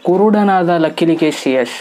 ಕುರುಡನಾದ ಲಕ್ಕಿಲಿಕೇಶ್ ಯಶ್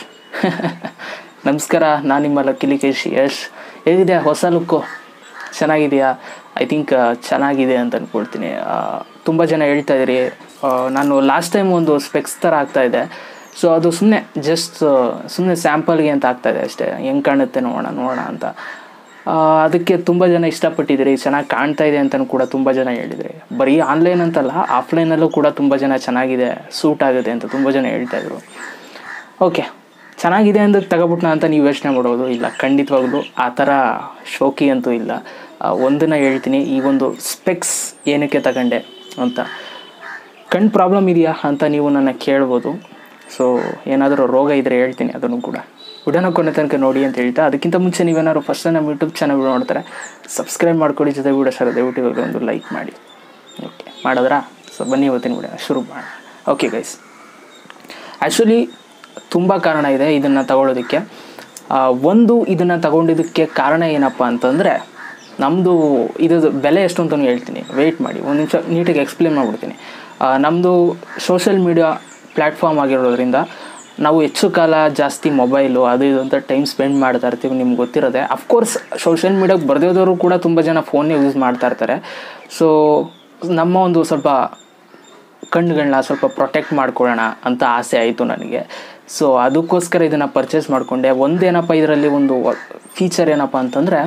ನಮಸ್ಕಾರ ನಾನು ನಿಮ್ಮ ಲಕ್ಕಿಲಿಕೇಶ್ ಯಶ್ ಹೇಗಿದೆ ಹೊಸ ಲುಕ್ಕು ಚೆನ್ನಾಗಿದೆಯಾ ಐ ಥಿಂಕ್ ಚೆನ್ನಾಗಿದೆ ಅಂತ ಅಂದ್ಕೊಳ್ತೀನಿ ತುಂಬ ಜನ ಹೇಳ್ತಾ ಇದ್ದೀರಿ ಆ, ನಾನು ಲಾಸ್ಟ್ ಟೈಮ್ ಒಂದು ಸ್ಪೆಕ್ಸ್ ಥರ ಆಗ್ತಾ ಇದೆ ಸೊ ಅದು ಸುಮ್ಮನೆ ಜಸ್ಟ್ ಸುಮ್ಮನೆ ಸ್ಯಾಂಪಲ್ಗೆ ಅಂತ ಆಗ್ತಾ ಇದೆ ಅಷ್ಟೇ ಹೆಂಗೆ ಕಾಣುತ್ತೆ ನೋಡೋಣ ನೋಡೋಣ ಅಂತ ಆ, ಅದಕ್ಕೆ ತುಂಬ ಜನ ಇಷ್ಟಪಟ್ಟಿದ್ದೀರಿ ಚೆನ್ನಾಗಿ ಕಾಣ್ತಾ ಇದೆ ಅಂತಲೂ ಕೂಡ ತುಂಬ ಜನ ಹೇಳಿದ್ರಿ ಬರೀ ಆನ್ಲೈನ್ ಅಂತಲ್ಲ ಆಫ್ಲೈನಲ್ಲೂ ಕೂಡ ತುಂಬ ಜನ ಚೆನ್ನಾಗಿದೆ ಸೂಟ್ ಆಗುತ್ತೆ ಅಂತ ತುಂಬ ಜನ ಹೇಳ್ತಾ ಇದ್ರು ಓಕೆ ಚೆನ್ನಾಗಿದೆ ಅಂದಕ್ಕೆ ತಗೊಬಿಟ್ನ ಅಂತ ನೀವು ಯೋಚನೆ ಮಾಡ್ಬೋದು ಇಲ್ಲ ಖಂಡಿತವಾಗ್ಲೂ ಆ ಥರ ಶೋಕಿ ಅಂತೂ ಇಲ್ಲ ಆ, ಒಂದನ್ನ ಹೇಳ್ತೀನಿ ಈ ಒಂದು ಸ್ಪೆಕ್ಸ್ ಏನಕ್ಕೆ ತಗೊಂಡೆ ಅಂತ ಕಣ್ಣು ಪ್ರಾಬ್ಲಮ್ ಇದೆಯಾ ಅಂತ ನೀವು ನನ್ನ ಕೇಳ್ಬೋದು ಸೊ ಏನಾದರೂ ರೋಗ ಇದ್ದರೆ ಹೇಳ್ತೀನಿ ಅದನ್ನು ಕೂಡ ವಿಡಿಯೋನ ಕೊನೆ ತನಕ ನೋಡಿ ಅಂತ ಹೇಳ್ತಾ ಅದಕ್ಕಿಂತ ಮುಂಚೆ ನೀವೇನಾದ್ರು ಫಸ್ಟ್ ನಮ್ಮ ಯೂಟ್ಯೂಬ್ ಚಾನಲ್ ನೋಡ್ತಾರೆ ಸಬ್ಸ್ಕ್ರೈಬ್ ಮಾಡ್ಕೊಳ್ಳಿ ಜೊತೆ ವಿಡಿಯೋ ಸರ್ ದಯವಿಟ್ಟು ಇವಾಗ ಒಂದು ಲೈಕ್ ಮಾಡಿ ಓಕೆ ಮಾಡಿದ್ರಾ ಸೊ ಬನ್ನಿ ಇವತ್ತಿನ ವಿಡಿಯೋನ ಶುರು ಮಾಡೋಣ ಓಕೆ ಗೈಸ್ ಆ್ಯಕ್ಚುಲಿ ತುಂಬ ಕಾರಣ ಇದೆ ಇದನ್ನು ತಗೊಳ್ಳೋದಕ್ಕೆ ಆ, ಒಂದು ಇದನ್ನು ತಗೊಂಡಿದ್ದಕ್ಕೆ ಕಾರಣ ಏನಪ್ಪ ಅಂತಂದರೆ ನಮ್ಮದು ಇದ್ರ ಬೆಲೆ ಎಷ್ಟು ಅಂತಲೂ ಹೇಳ್ತೀನಿ ವೆಯ್ಟ್ ಮಾಡಿ ಒಂದು ನಿಮಿಷ ನೀಟಾಗಿ ಎಕ್ಸ್ಪ್ಲೇನ್ ಮಾಡಿಬಿಡ್ತೀನಿ ನಮ್ಮದು ಸೋಷಿಯಲ್ ಮೀಡಿಯಾ ಪ್ಲ್ಯಾಟ್ಫಾರ್ಮ್ ಆಗಿರೋದ್ರಿಂದ ನಾವು ಹೆಚ್ಚು ಕಾಲ ಜಾಸ್ತಿ ಮೊಬೈಲು ಅದು ಇದು ಅಂತ ಟೈಮ್ ಸ್ಪೆಂಡ್ ಮಾಡ್ತಾ ಇರ್ತೀವಿ ನಿಮ್ಗೆ ಗೊತ್ತಿರೋದೆ ಅಫ್ಕೋರ್ಸ್ ಸೋಷಿಯಲ್ ಮೀಡಿಯಾಗೆ ಬರ್ದಿರೋದವರು ಕೂಡ ತುಂಬ ಜನ ಫೋನ್ನೇ ಯೂಸ್ ಮಾಡ್ತಾ ಇರ್ತಾರೆ ಸೊ ನಮ್ಮ ಒಂದು ಸ್ವಲ್ಪ ಕಣ್ಣುಗಳನ್ನ ಸ್ವಲ್ಪ ಪ್ರೊಟೆಕ್ಟ್ ಮಾಡ್ಕೊಳ್ಳೋಣ ಅಂತ ಆಸೆ ಆಯಿತು ನನಗೆ ಸೊ ಅದಕ್ಕೋಸ್ಕರ ಇದನ್ನು ಪರ್ಚೇಸ್ ಮಾಡಿಕೊಂಡೆ ಒಂದೇನಪ್ಪ ಇದರಲ್ಲಿ ಒಂದು ಫೀಚರ್ ಏನಪ್ಪ ಅಂತಂದರೆ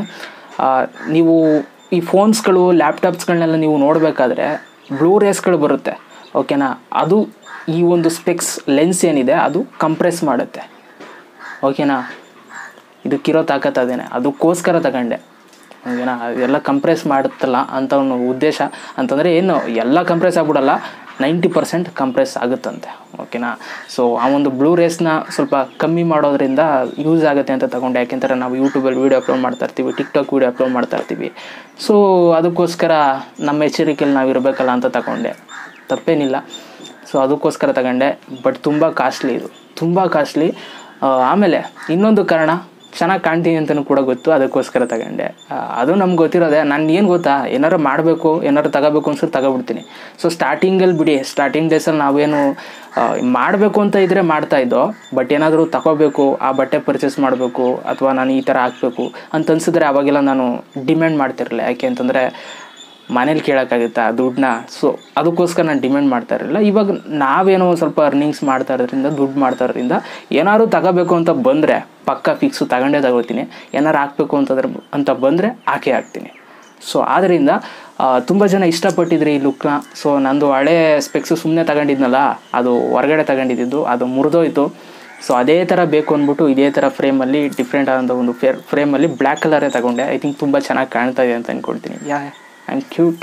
ನೀವು ಈ ಫೋನ್ಸ್ಗಳು ಲ್ಯಾಪ್ಟಾಪ್ಸ್ಗಳನ್ನೆಲ್ಲ ನೀವು ನೋಡಬೇಕಾದ್ರೆ ಬ್ಲೂ ರೇಸ್ಗಳು ಬರುತ್ತೆ ಓಕೆನಾ ಅದು ಈ ಒಂದು ಸ್ಪೆಕ್ಸ್ ಲೆನ್ಸ್ ಏನಿದೆ ಅದು ಕಂಪ್ರೆಸ್ ಮಾಡುತ್ತೆ ಓಕೆನಾ ಇದಕ್ಕಿರೋ ತಾಕತ್ ಅದೇನೆ ಅದಕ್ಕೋಸ್ಕರ ತಗೊಂಡೆ ಓಕೆನಾ ಅದೆಲ್ಲ ಕಂಪ್ರೆಸ್ ಮಾಡುತ್ತಲ್ಲ ಅಂತ ಒಂದು ಉದ್ದೇಶ ಅಂತಂದರೆ ಏನು ಎಲ್ಲ ಕಂಪ್ರೆಸ್ ಆಗ್ಬಿಡಲ್ಲ ನೈಂಟಿ ಪರ್ಸೆಂಟ್ ಕಂಪ್ರೆಸ್ ಆಗುತ್ತಂತೆ ಓಕೆನಾ ಸೊ ಆ ಒಂದು ಬ್ಲೂ ರೇಸ್ನ ಸ್ವಲ್ಪ ಕಮ್ಮಿ ಮಾಡೋದ್ರಿಂದ ಯೂಸ್ ಆಗುತ್ತೆ ಅಂತ ತಗೊಂಡೆ ಯಾಕೆಂದರೆ ನಾವು ಯೂಟ್ಯೂಬಲ್ಲಿ ವೀಡಿಯೋ ಅಪ್ಲೋಡ್ ಮಾಡ್ತಾ ಇರ್ತೀವಿ ಟಿಕ್ಟಾಕ್ ವೀಡಿಯೋ ಅಪ್ಲೋಡ್ ಮಾಡ್ತಾ ಇರ್ತೀವಿ ಸೊ ಅದಕ್ಕೋಸ್ಕರ ನಮ್ಮ ಎಚ್ಚರಿಕೆಯಲ್ಲಿ ನಾವು ಇರಬೇಕಲ್ಲ ಅಂತ ತಗೊಂಡೆ ತಪ್ಪೇನಿಲ್ಲ ಸೊ ಅದಕ್ಕೋಸ್ಕರ ತಗೊಂಡೆ ಬಟ್ ತುಂಬ ಕಾಸ್ಟ್ಲಿ ಇದು ತುಂಬ ಕಾಸ್ಟ್ಲಿ ಆಮೇಲೆ ಇನ್ನೊಂದು ಕಾರಣ ಚೆನ್ನಾಗಿ ಕಾಣ್ತೀನಿ ಅಂತಲೂ ಕೂಡ ಗೊತ್ತು ಅದಕ್ಕೋಸ್ಕರ ತಗೊಂಡೆ ಆ, ಅದು ನಮ್ಗೆ ಗೊತ್ತಿರೋದೆ ನಾನು ಏನು ಗೊತ್ತಾ ಏನಾರು ಮಾಡಬೇಕು ಏನಾರು ತಗೋಬೇಕು ಅನ್ಸಿದ್ರೆ ತಗೊಬಿಡ್ತೀನಿ ಸೊ ಸ್ಟಾರ್ಟಿಂಗಲ್ಲಿ ಬಿಡಿ ಸ್ಟಾರ್ಟಿಂಗ್ ಡೇಸಲ್ಲಿ ನಾವೇನು ಮಾಡಬೇಕು ಅಂತ ಇದ್ದರೆ ಮಾಡ್ತಾ ಇದ್ದೋ ಬಟ್ ಏನಾದರೂ ತಗೋಬೇಕು ಆ ಬಟ್ಟೆ ಪರ್ಚೇಸ್ ಮಾಡಬೇಕು ಅಥವಾ ನಾನು ಈ ಥರ ಹಾಕಬೇಕು ಅಂತ ಅನ್ಸಿದ್ರೆ ಅವಾಗೆಲ್ಲ ನಾನು ಡಿಮ್ಯಾಂಡ್ ಮಾಡ್ತಿರಲಿಲ್ಲ ಯಾಕೆ ಅಂತಂದರೆ ಮನೇಲಿ ಕೇಳೋಕ್ಕಾಗುತ್ತಾ ದುಡ್ಡನ್ನ ಸೊ ಅದಕ್ಕೋಸ್ಕರ ನಾನು ಡಿಮ್ಯಾಂಡ್ ಮಾಡ್ತಾ ಇರಲಿಲ್ಲ ಇವಾಗ ನಾವೇನೋ ಒಂದು ಸ್ವಲ್ಪ ಅರ್ನಿಂಗ್ಸ್ ಮಾಡ್ತಾ ಇರೋದ್ರಿಂದ ದುಡ್ಡು ಮಾಡ್ತಾ ಇರೋದ್ರಿಂದ ಏನಾದ್ರು ತಗೋಬೇಕು ಅಂತ ಬಂದರೆ ಪಕ್ಕ ಫಿಕ್ಸು ತಗೊಂಡೇ ತಗೋತೀನಿ ಏನಾರು ಹಾಕ್ಬೇಕು ಅಂತಂದ್ರೆ ಅಂತ ಬಂದರೆ ಹಾಕೇ ಹಾಕ್ತೀನಿ ಸೊ ಆದ್ದರಿಂದ ತುಂಬ ಜನ ಇಷ್ಟಪಟ್ಟಿದ್ರಿ ಈ ಲುಕ್ನ ಸೊ ನಂದು ಹಳೆ ಸ್ಪೆಕ್ಸು ಸುಮ್ಮನೆ ತಗೊಂಡಿದ್ನಲ್ಲ ಅದು ಹೊರಗಡೆ ತಗೊಂಡಿದ್ದು ಅದು ಮುರಿದೋಯ್ತು ಸೊ ಅದೇ ಥರ ಬೇಕು ಅಂದ್ಬಿಟ್ಟು ಇದೇ ಥರ ಫ್ರೇಮಲ್ಲಿ ಡಿಫ್ರೆಂಟ್ ಆದಂಥ ಒಂದು ಫೇರ್ ಫ್ರೇಮಲ್ಲಿ ಬ್ಲ್ಯಾಕ್ ಕಲರೇ ತಗೊಂಡೆ ಐ ಥಿಂಕ್ ತುಂಬ ಚೆನ್ನಾಗಿ ಕಾಣ್ತಾ ಇದೆ ಅಂತ ಅಂದ್ಕೊಳ್ತೀನಿ yeah I am cute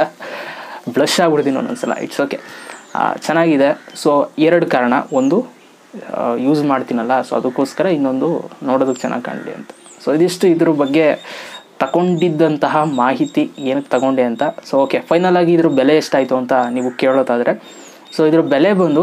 blush ಆಗ್ಬಿಡ್ತೀನಿ ಒಂದೊಂದ್ಸಲ ಇಟ್ಸ್ ಓಕೆ ಚೆನ್ನಾಗಿದೆ ಸೊ ಎರಡು ಕಾರಣ ಒಂದು ಯೂಸ್ ಮಾಡ್ತೀನಲ್ಲ ಸೊ ಅದಕ್ಕೋಸ್ಕರ ಇನ್ನೊಂದು ನೋಡೋದಕ್ಕೆ ಚೆನ್ನಾಗಿ ಕಾಣಲಿ ಅಂತ ಸೊ ಇದಿಷ್ಟು ಇದ್ರ ಬಗ್ಗೆ ತಗೊಂಡಿದ್ದಂತಹ ಮಾಹಿತಿ ಏನಕ್ಕೆ ತಗೊಂಡೆ ಅಂತ ಸೊ ಓಕೆ ಫೈನಲ್ ಆಗಿ ಇದ್ರ ಬೆಲೆ ಎಷ್ಟಾಯಿತು ಅಂತ ನೀವು ಕೇಳೋದಾದರೆ ಸೊ ಇದ್ರ ಬೆಲೆ ಬಂದು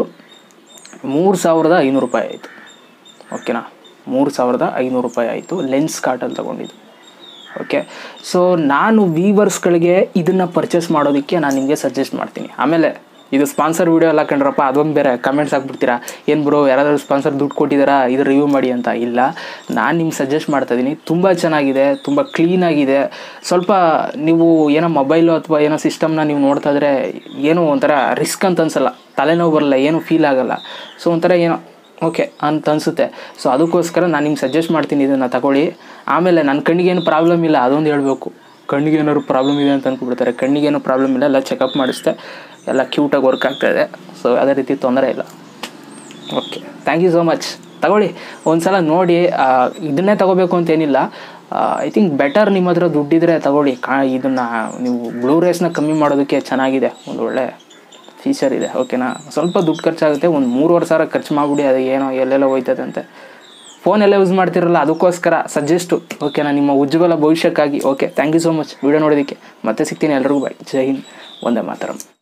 ಮೂರು ಸಾವಿರದ ಐನೂರು ರೂಪಾಯಿ ಆಯಿತು ಓಕೆನಾ ಮೂರು ಸಾವಿರದ ಐನೂರು ರೂಪಾಯಿ ಆಯಿತು ಲೆನ್ಸ್ ಕಾರ್ಟಲ್ಲಿ ತೊಗೊಂಡಿದ್ದು ಓಕೆ ಸೊ ನಾನು ವೀವರ್ಸ್ಗಳಿಗೆ ಇದನ್ನು ಪರ್ಚೇಸ್ ಮಾಡೋದಕ್ಕೆ ನಾನು ನಿಮಗೆ ಸಜೆಸ್ಟ್ ಮಾಡ್ತೀನಿ ಆಮೇಲೆ ಇದು ಸ್ಪಾನ್ಸರ್ ವೀಡಿಯೋ ಎಲ್ಲ ಕಂಡ್ರಪ್ಪ ಅದೊಂದು ಬೇರೆ ಕಮೆಂಟ್ಸ್ ಹಾಕ್ಬಿಡ್ತೀರಾ ಏನು ಬ್ರೋ ಯಾರಾದರೂ ಸ್ಪಾನ್ಸರ್ ದುಡ್ಡು ಕೊಟ್ಟಿದ್ದಾರಾ ಇದು ರಿವ್ಯೂ ಮಾಡಿ ಅಂತ ಇಲ್ಲ ನಾನು ನಿಮ್ಗೆ ಸಜೆಸ್ಟ್ ಮಾಡ್ತಾ ಇದ್ದೀನಿ ತುಂಬ ಚೆನ್ನಾಗಿದೆ ತುಂಬ ಕ್ಲೀನಾಗಿದೆ ಸ್ವಲ್ಪ ನೀವು ಏನೋ ಮೊಬೈಲು ಅಥವಾ ಏನೋ ಸಿಸ್ಟಮ್ನ ನೀವು ನೋಡ್ತಾ ಇದ್ರೆ ಏನೋ ಒಂಥರ ರಿಸ್ಕ್ ಅಂತ ಅನ್ಸಲ್ಲ ತಲೆನೋವು ಬರಲ್ಲ ಏನು ಫೀಲ್ ಆಗಲ್ಲ ಸೊ ಒಂಥರ ಏನೋ ಓಕೆ ಅಂತ ಅನಿಸುತ್ತೆ ಸೊ ಅದಕ್ಕೋಸ್ಕರ ನಾನು ನಿಮ್ಗೆ ಸಜೆಸ್ಟ್ ಮಾಡ್ತೀನಿ ಇದನ್ನು ತಗೊಳ್ಳಿ ಆಮೇಲೆ ನನ್ನ ಕಣ್ಣಿಗೇನು ಪ್ರಾಬ್ಲಮ್ ಇಲ್ಲ ಅದೊಂದು ಹೇಳಬೇಕು ಕಣ್ಣಿಗೆ ಏನಾದ್ರು ಪ್ರಾಬ್ಲಮ್ ಇದೆ ಅಂತ ಅಂದ್ಕೊಬಿಡ್ತಾರೆ ಕಣ್ಣಿಗೇನು ಪ್ರಾಬ್ಲಮ್ ಇಲ್ಲ ಎಲ್ಲ ಚೆಕಪ್ ಮಾಡಿಸ್ದೆ ಎಲ್ಲ ಕ್ಯೂಟಾಗಿ ವರ್ಕ್ ಆಗ್ತಾಯಿದೆ ಸೊ ಯಾವುದೇ ರೀತಿ ತೊಂದರೆ ಇಲ್ಲ okay thank you so much ತಗೊಳ್ಳಿ ಒಂದು ಸಲ ನೋಡಿ ಆ, ಇದನ್ನೇ ತಗೋಬೇಕು ಅಂತೇನಿಲ್ಲ ಐ ಥಿಂಕ್ ಬೆಟರ್ ನಿಮ್ಮ ಹತ್ರ ದುಡ್ಡಿದ್ರೆ ತಗೊಳ್ಳಿ ಕಾ ಇದನ್ನು ನೀವು ಬ್ಲೂ ರೇಸ್ನ ಕಮ್ಮಿ ಮಾಡೋದಕ್ಕೆ ಚೆನ್ನಾಗಿದೆ ಒಂದು ಒಳ್ಳೆ ಫೀಚರ್ ಇದೆ ಓಕೆನಾ ಸ್ವಲ್ಪ ದುಡ್ಡು ಖರ್ಚಾಗುತ್ತೆ ಒಂದು ಮೂರುವರೆ ಸಾವಿರ ಖರ್ಚು ಮಾಡಿಬಿಡಿ ಅದು ಏನೋ ಎಲ್ಲೆಲ್ಲ ಹೋಯ್ತದೆ ಅಂತೆ ಫೋನ್ ಎಲ್ಲ ಯೂಸ್ ಮಾಡ್ತಿರಲ್ಲ ಅದಕ್ಕೋಸ್ಕರ ಸಜೆಸ್ಟು ಓಕೆನಾ ನಿಮ್ಮ ಉಜ್ವಲ ಭವಿಷ್ಯಕ್ಕಾಗಿ okay thank you so much video ನೋಡೋದಕ್ಕೆ ಮತ್ತೆ ಸಿಗ್ತೀನಿ ಎಲ್ರಿಗೂ ಬಾಯ್ ಜೈ ಹಿಂದ್ ಒಂದೇ ಮಾತರಂ